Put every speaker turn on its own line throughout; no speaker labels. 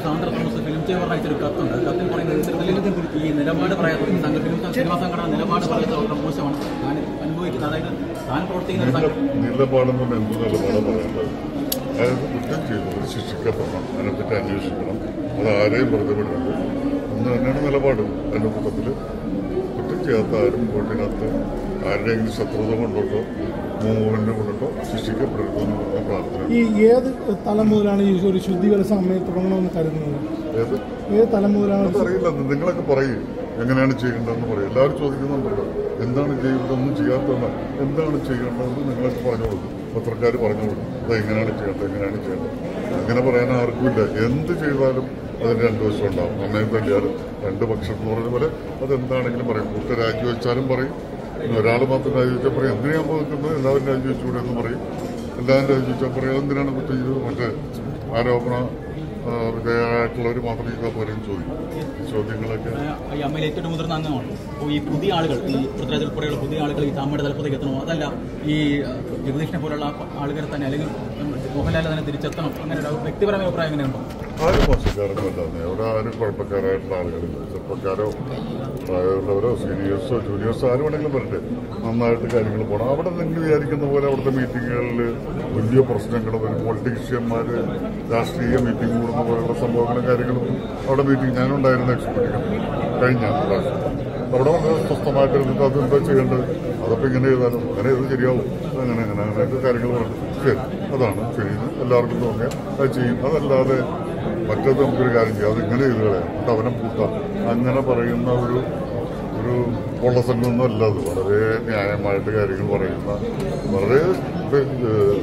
Sandra Thomas film chamber അയച്ചൊരു കത്തുണ്ട് കത്തിൽ പറയുന്ന ഇത്തരത്തിൽ ഈ നിലപാട് പറയാത്ത ഈ സംഘ ഫിലിം സിനിമാ സംഘടന നിലപാട് പറയാത്ത വളരെ മോശമാണ് ഞാൻ അനുഭവിക്കുന്നത് അതായത് താൻ പ്രവർത്തിക്കുന്ന ഒരു സംഘം
നിലപാടെന്ന് പറഞ്ഞാൽ എന്ത് നിലപാടാണ് പറയേണ്ടത് അതായത് കുറ്റം ചെയ്തവർ ശിക്ഷിക്കപ്പെടണം അതിനെപ്പറ്റി അന്വേഷിക്കണം അത് ആരെയും വെറുതെ വിടരുത് എന്ന് തന്നെയാണ് നിലപാട് അതിൻ്റെ കൂട്ടത്തിൽ കുറ്റം ചെയ്യാത്ത ആരും വീട്ടിനകത്ത് ആരുടെയെങ്കിലും ശത്രുത കൊണ്ടിട്ടോ മൂവ്മെന്റ് കൊണ്ടിട്ടോ ശിക്ഷിക്കപ്പെടരുതെന്ന് പറഞ്ഞ പ്രാർത്ഥന
ഈ ഏത് തലം മുതലാണ് ഈ ഒരു ശുദ്ധീകരണ സമയം തുടങ്ങണമെന്ന് കരുതുന്നത്
ഏത്
ഏത് തലം മുതലാണ്
അതറിയില്ല നിങ്ങളൊക്കെ പറയും എങ്ങനെയാണ് ചെയ്യേണ്ടതെന്ന് പറയും എല്ലാവരും ചോദിക്കുന്നുണ്ടല്ലോ എന്താണ് ചെയ്യേണ്ടതെന്ന് ചെയ്യാത്തതെന്ന് എന്താണ് ചെയ്യേണ്ടതെന്ന് നിങ്ങളൊക്കെ പറഞ്ഞോളൂ പത്രക്കാർ പറഞ്ഞോളൂ അത് എങ്ങനെയാണ് ചെയ്യേണ്ടത് എങ്ങനെയാണ് ചെയ്യേണ്ടത് അങ്ങനെ പറയാൻ ആർക്കുമില്ല എന്ത് ചെയ്താലും അതിന് രണ്ട് വശം ഉണ്ടാവും നന്നായി തല്ലിയാലും രണ്ട് പക്ഷം എന്ന് പറഞ്ഞ പോലെ അതെന്താണെങ്കിലും പറയും കൂട്ട് രാജിവെച്ചാലും പറയും പിന്നെ ഒരാൾ മാത്രം രാജിവെച്ചാൽ പറയും എന്തിനാ പോകുന്നത് എല്ലാവരും രാജിവെച്ചുകൂടെ എന്ന് പറയും എല്ലാവരും രാജിവെച്ചാൽ പറയും എന്തിനാണ് കുറ്റം ചെയ്തത് മറ്റേ ആരോപണ ആ, വിധേയമായിട്ടുള്ളവർ മാത്രം ചെയ്താൽ പോരെയും ചോദിക്കും ഈ ചോദ്യങ്ങളൊക്കെ
ഈ അമ്മയിൽ ഏറ്റവും മുതിർന്ന അംഗമാണ് അപ്പോൾ ഈ പുതിയ ആളുകൾ ഈ പൃഥ്വിരാജ് ഉൾപ്പെടെയുള്ള പുതിയ ആളുകൾ ഈ അമ്മയുടെ തലപ്പത്തേക്ക് എത്തണമോ അതല്ല ഈ ജഗദീഷിനെ പോലുള്ള ആളുകളെ തന്നെ അല്ലെങ്കിൽ മോഹൻലാൽ തന്നെ തിരിച്ചെത്തണം അങ്ങനെ ഒരു വ്യക്തിപരമായ അഭിപ്രായം എങ്ങനെയുണ്ടോ
ആരും മോശക്കാരൊന്നുമല്ല ഇവിടെ ആരും കുഴപ്പക്കാരായിട്ടുള്ള ആളുകളില്ല ചെറുപ്പക്കാരോ പ്രായമുള്ളവരോ സീനിയേഴ്സോ ജൂനിയേഴ്സോ ആരും വേണമെങ്കിലും വരട്ടെ നന്നായിട്ട് കാര്യങ്ങൾ പോകണം അവിടെ നിങ്ങൾ വിചാരിക്കുന്ന പോലെ അവിടുത്തെ മീറ്റിങ്ങുകളിൽ വലിയ പ്രശ്നങ്ങൾ വരും പൊളിറ്റീഷ്യന്മാർ രാഷ്ട്രീയ മീറ്റിംഗ് കൂടുന്ന പോലുള്ള സംഭവങ്ങളും കാര്യങ്ങളും അവിടെ മീറ്റിംഗ് ഞാനുണ്ടായിരുന്ന എക്സിക്യൂട്ടീവ് കഴിഞ്ഞ പ്രാവശ്യം അവിടെ വളരെ സ്വസ്ഥമായിട്ട് ഇരുന്നിട്ട് അതെന്താ ചെയ്യേണ്ടത് അതപ്പോൾ ഇങ്ങനെ ചെയ്താലും അങ്ങനെ ഇത് ശരിയാവും അങ്ങനെ അങ്ങനെ അങ്ങനെയൊക്കെ കാര്യങ്ങൾ പറഞ്ഞു ശരി അതാണ് ശരി എല്ലാവർക്കും തോന്നിയാൽ അത് ചെയ്യും അതല്ലാതെ മറ്റേത് നമുക്കൊരു കാര്യം ചെയ്യാം അത് ഇങ്ങനെ ചെയ്ത് കളയാം എന്നിട്ട് അവനെ പൂട്ടാം അങ്ങനെ പറയുന്ന ഒരു ഒരു പൊള്ളസംഘമൊന്നും അല്ല അത് വളരെ ന്യായമായിട്ട് കാര്യങ്ങൾ പറയുന്ന വളരെ ഏഹ്,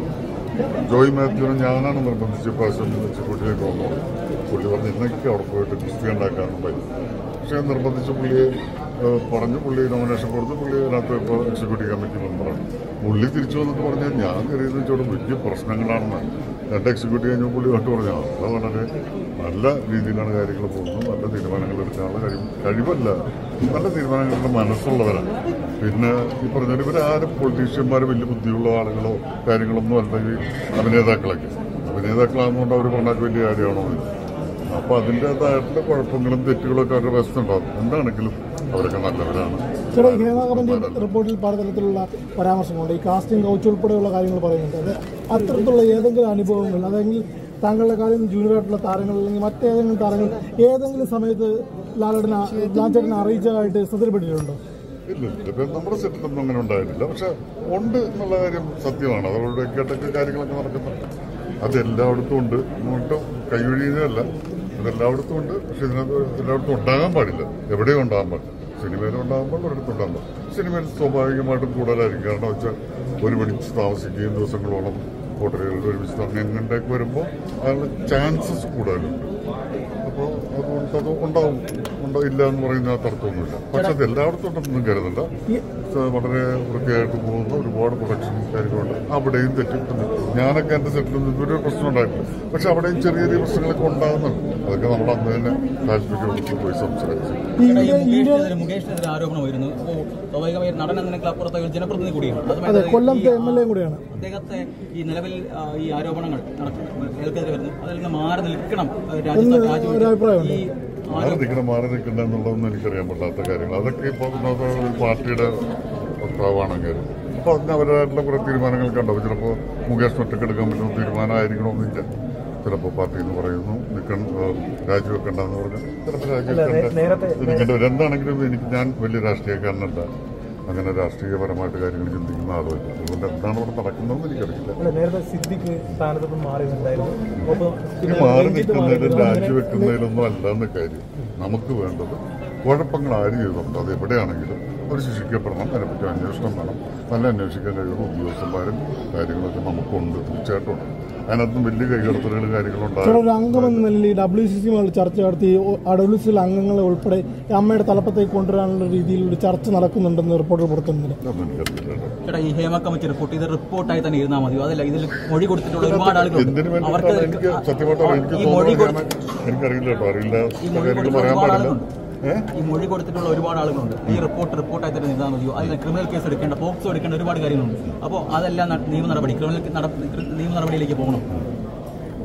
ജോയ് മാത്യുവിനെ ഞാനാണ് നിർബന്ധിച്ച് പ്രാവശ്യം എക്സിക്യൂട്ടീവിലേക്ക് വന്നത് പുള്ളി പറഞ്ഞ് ഇന്നൊക്കെ അവിടെ പോയിട്ട് കുസ്തി ഉണ്ടാക്കാനുണ്ടായി പക്ഷേ നിർബന്ധിച്ച് പുള്ളിയെ ഏഹ്, പറഞ്ഞു പുള്ളി നോമിനേഷൻ കൊടുത്ത് പുള്ളി അതിനകത്ത് ഇപ്പോൾ എക്സിക്യൂട്ടീവ് കമ്മിറ്റി മെമ്പറാണ് പുള്ളി തിരിച്ചു വന്നിട്ട് പറഞ്ഞാൽ ഞാൻ കരുതുന്ന വെച്ചോട് വലിയ പ്രശ്നങ്ങളാണെന്ന് രണ്ട് എക്സിക്യൂട്ടീവ് കഴിഞ്ഞ പുള്ളി കണ്ടു പറഞ്ഞു അത് വളരെ നല്ല രീതിയിലാണ് കാര്യങ്ങൾ പോകുന്നത് നല്ല തീരുമാനങ്ങൾ എടുക്കാനുള്ള കഴിവ് കഴിവല്ല നല്ല തീരുമാനങ്ങളുടെ മനസ്സുള്ളവരാണ് പിന്നെ ഈ പറഞ്ഞ ഇവരാരും പൊളിറ്റീഷ്യന്മാർ വലിയ ബുദ്ധിയുള്ള ആളുകളോ കാര്യങ്ങളൊന്നും അല്ല ഈ അഭിനേതാക്കളൊക്കെ അഭിനേതാക്കളാകുന്നതുകൊണ്ട് അവർ പറഞ്ഞാൽ വലിയ കാര്യമാണോ അപ്പൊ അതിൻ്റെതായിട്ടുള്ള കുഴപ്പങ്ങളും തെറ്റുകളൊക്കെ അവരുടെ വശത്തുണ്ടാകും എന്താണെങ്കിലും അവരൊക്കെ നല്ലവരാണ്
ചേട്ടാ ഈ ഹേമ കമ്മിറ്റി റിപ്പോർട്ടിൽ പലതരത്തിലുള്ള പരാമർശമുണ്ട് ഈ കാസ്റ്റിംഗ് കൗച്ച് ഉൾപ്പെടെയുള്ള കാര്യങ്ങൾ പറയുന്നുണ്ട് അത് അത്തരത്തിലുള്ള ഏതെങ്കിലും അനുഭവങ്ങൾ അല്ലെങ്കിൽ താങ്കളുടെ കാര്യം ജൂനിയർ ആയിട്ടുള്ള താരങ്ങൾ അല്ലെങ്കിൽ മറ്റേതെങ്കിലും താരങ്ങൾ ഏതെങ്കിലും സമയത്ത് ലാലേട്ടനെ ലാൽച്ചേട്ടനെ അറിയിച്ചതായിട്ട് ശ്രദ്ധയിൽപ്പെട്ടിട്ടുണ്ടോ
ഇല്ല ഇല്ല ഇപ്പൊ നമ്മുടെ സെറ്റിലൊന്നും അങ്ങനെ ഉണ്ടായിട്ടില്ല പക്ഷെ ഉണ്ട് എന്നുള്ള കാര്യം സത്യമാണ് അതവരുടെ കേട്ടൊക്കെ കാര്യങ്ങളൊക്കെ നടക്കുന്നുണ്ട് അത് എല്ലായിടത്തും ഉണ്ട് അങ്ങോട്ട് കൈയൊഴിയുന്നതല്ല അതെല്ലായിടത്തും ഉണ്ട് പക്ഷെ ഇതിനകത്ത് എല്ലായിടത്തും ഉണ്ടാകാൻ പാടില്ല എവിടെയും ഉണ്ടാകാൻ പാടില്ല സിനിമയിലും ഉണ്ടാകുമ്പോൾ ഒരിടത്തും ഉണ്ടാകാൻ പാടില്ല സിനിമയിൽ സ്വാഭാവികമായിട്ടും കൂടുതലായിരിക്കും കാരണം വെച്ചാൽ ഒരു മണിക്ക് താമസിക്കുകയും ദിവസങ്ങളോളം ഹോട്ടലുകളിൽ ഒരുമിച്ച് തന്നെ അങ്ങനെയൊക്കെ വരുമ്പോൾ അതിനുള്ള ചാൻസസ് കൂടുതലുണ്ട് അപ്പോൾ അതുകൊണ്ട് അത് ഉണ്ടാവും ഉണ്ടോ ഇല്ല എന്ന് പറയുന്നതിനകത്ത് അർത്ഥമൊന്നുമില്ല പക്ഷെ അത് എല്ലായിടത്തും ഉണ്ടെന്നൊന്നും കരുതണ്ട സ- വളരെ വൃത്തിയായിട്ട് പോകുന്ന ഒരുപാട് പ്രൊഡക്ഷൻ കാര്യങ്ങളുണ്ട് അവിടെയും തെറ്റിട്ടുണ്ട് ഞാനൊക്കെ എൻ്റെ സെറ്റിൽ നിന്ന് ഇതൊരു പ്രശ്നം ഉണ്ടായിട്ടില്ല പക്ഷെ അവിടെയും ചെറിയ ചെറിയ പ്രശ്നങ്ങളൊക്കെ ഉണ്ടാകുന്നുണ്ട് അതൊക്കെ നമ്മൾ അന്ന് തന്നെ താല്പര്യം പോയി സംസാരിച്ചു
ഈ
ചേട്ടാ, ഈ
ഇന്ത്യ ഇന്ത്യ
മുകേഷിനെതിരെ മുകേഷിനെതിരെ ആരോപണം വരുന്നു അപ്പോൾ സ്വാഭാവികമായി നടൻ എന്നതിനേക്കാൾ അപ്പുറത്ത് ഒരു ജനപ്രതിനിധി കൂടിയാണ്
അതെ
അതുമായിട്ട്
കൊല്ലത്തെ
ഈ-
എം എൽ എയും കൂടെയാണ്
അദ്ദേഹത്തെ ഈ നിലവിൽ ആ, ഈ ആരോപണങ്ങൾ നടക്കുന്നു ഏതൊക്കെ വരുന്നു അതിൽ നിന്ന് മാറി നിൽക്കണം ആ, രാജ്യത്ത്
ഒരു
രാജ്യം
അഭിപ്രായമുണ്ട്.
ഈ
മാറി നിൽക്കണം മാറി നിൽക്കണ്ട എന്നുള്ളതൊന്നും എനിക്കറിയാൻ പറ്റാത്ത കാര്യങ്ങൾ അതൊക്കെ ഇപ്പോൾ ഒരു പാർട്ടിയുടെ വക്താവാണെങ്കിൽ അപ്പോൾ അതിന് അവരുടേതായിട്ടുള്ള കുറേ തീരുമാനങ്ങളൊക്കെ ഉണ്ടാവും ചിലപ്പോൾ മുകേഷ് ഒറ്റക്കെടുക്കാൻ പറ്റുന്ന തീരുമാനമായിരിക്കണമെന്നില്ല ചിലപ്പോൾ പാർട്ടി എന്ന് പറയുന്നു നിൽക്കണം രാജിവെക്കണ്ടെന്ന് പറഞ്ഞു ചിലപ്പോൾ രാജിവെക്കണ്ട ഇരിക്കേണ്ടി വരും എന്താണെങ്കിലും എനിക്ക് ഞാൻ വലിയ രാഷ്ട്രീയക്കാരനല്ല അങ്ങനെ രാഷ്ട്രീയപരമായിട്ട് കാര്യങ്ങൾ ചിന്തിക്കുന്ന ആളുമല്ല അതുകൊണ്ട് എന്താണ് ഇവിടെ നടക്കുന്നതെന്ന് എനിക്കറിയില്ല
അല്ല നേരത്തെ സിദ്ദിഖ് സ്ഥാനത്ത് മാറി നിന്നുണ്ടായിരുന്നു അപ്പൊ
ഈ മാറി നിൽക്കുന്നതിലും രാജിവെക്കുന്നതിലൊന്നും അല്ലെന്ന് കാര്യം നമുക്ക് വേണ്ടത് കുഴപ്പങ്ങൾ ആര് ചെയ്തിട്ടുണ്ട് അത് എവിടെയാണെങ്കിലും അവർ ശിക്ഷിക്കപ്പെടണം അതിനെപ്പറ്റി അന്വേഷണം വേണം നല്ല അന്വേഷിക്കാൻ കഴിയുന്ന ഉദ്യോഗസ്ഥന്മാരും കാര്യങ്ങളൊക്കെ നമുക്കുണ്ട് തീർച്ചയായിട്ടും ഉണ്ട് അതിനകത്തും വലിയ കൈകടത്തലുകൾ കാര്യങ്ങളുണ്ടാകും
ചേട്ടാ ഒരു അംഗം എന്ന നിലയിൽ ഡബ്ല്യു സി സി ചർച്ച നടത്തി ആ ഡബ്ല്യു സി അംഗങ്ങളെ ഉൾപ്പെടെ ഈ അമ്മയുടെ തലപ്പത്തേക്ക് കൊണ്ടുവരാനുള്ള രീതിയിൽ ഒരു ചർച്ച നടക്കുന്നുണ്ടെന്ന് റിപ്പോർട്ട് പുറത്തുനിന്നില്ല
അതൊന്നും എനിക്കറിയില്ല
ചേട്ടാ ഈ ഹേമ കമ്മിറ്റി റിപ്പോർട്ട് ഇത് റിപ്പോർട്ടായി തന്നെ ഇരുന്നാൽ മതിയോ അതല്ല ഇതിൽ മൊഴി കൊടുത്തിട്ടുള്ള ഒരുപാട് ആളുകളുണ്ട്
എന്തിനു
അവർക്ക്
വേണ്ടിയിട്ടാണ് എനിക്ക് സത്യമായിട്ട് അറിയാം. എനിക്ക്
ഈ മൊഴി
തോന്നുന്നു
കൊടുത്ത്
ഞാൻ- എനിക്കറിയില്ല കേട്ടോ അറിയില്ല
ഈ മൊഴി
കാര്യങ്ങൾ
കൊടുത്തിട്ടുള്ള
പറയാൻ
ഒരുപാട്
പാടില്ല
ആളുകളുണ്ട്
ഏഹ്
ഈ മൊഴി കൊടുത്തിട്ടുള്ള ഒരുപാട് ആളുകളുണ്ട് ഈ റിപ്പോർട്ട് റിപ്പോർട്ടായി തന്നെ ഇരുന്നാൽ മതിയോ അതിൽ ക്രിമിനൽ കേസ് എടുക്കേണ്ട പോക്സോ എടുക്കേണ്ട ഒരുപാട് കാര്യങ്ങളുണ്ട് അപ്പോൾ അതെല്ലാം ന- നിയമ നടപടി ക്രിമിനൽ നട- നിയമ നടപടിയിലേക്ക് പോകണം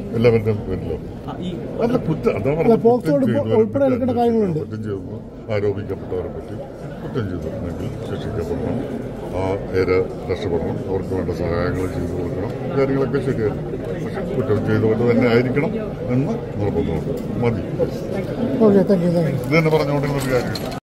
എല്ലാവരുടെയും പേരിലോ
ആ, ഈ
അല്ല കുറ്റം അതാ
അല്ല,
പറഞ്ഞത്
പോക്സോ
കുറ്റം
ഉൾപ്പെടെ
ചെയ്തവരെ
ഉൾപ്പെടെ
പറ്റി
എടുക്കേണ്ട കാര്യങ്ങളുണ്ട്.
കുറ്റം ചെയ്തു ആരോപിക്കപ്പെട്ടവരെ പറ്റി കുറ്റം ചെയ്തിട്ടുണ്ടെങ്കിൽ ശിക്ഷിക്കപ്പെടണം ആ ഏര രക്ഷപ്പെടണം അവർക്ക് വേണ്ട സഹായങ്ങൾ ചെയ്തു കൊടുക്കണം കാര്യങ്ങളൊക്കെ ശരിയാണ് പക്ഷെ കുറ്റം ചെയ്തുകൊണ്ട് തന്നെ ആയിരിക്കണം എന്ന് നിർബന്ധമുണ്ട് മതി
okay thank you thank you
ഇത് തന്നെ പറഞ്ഞുകൊണ്ടിരുന്ന ഒരു കാര്യം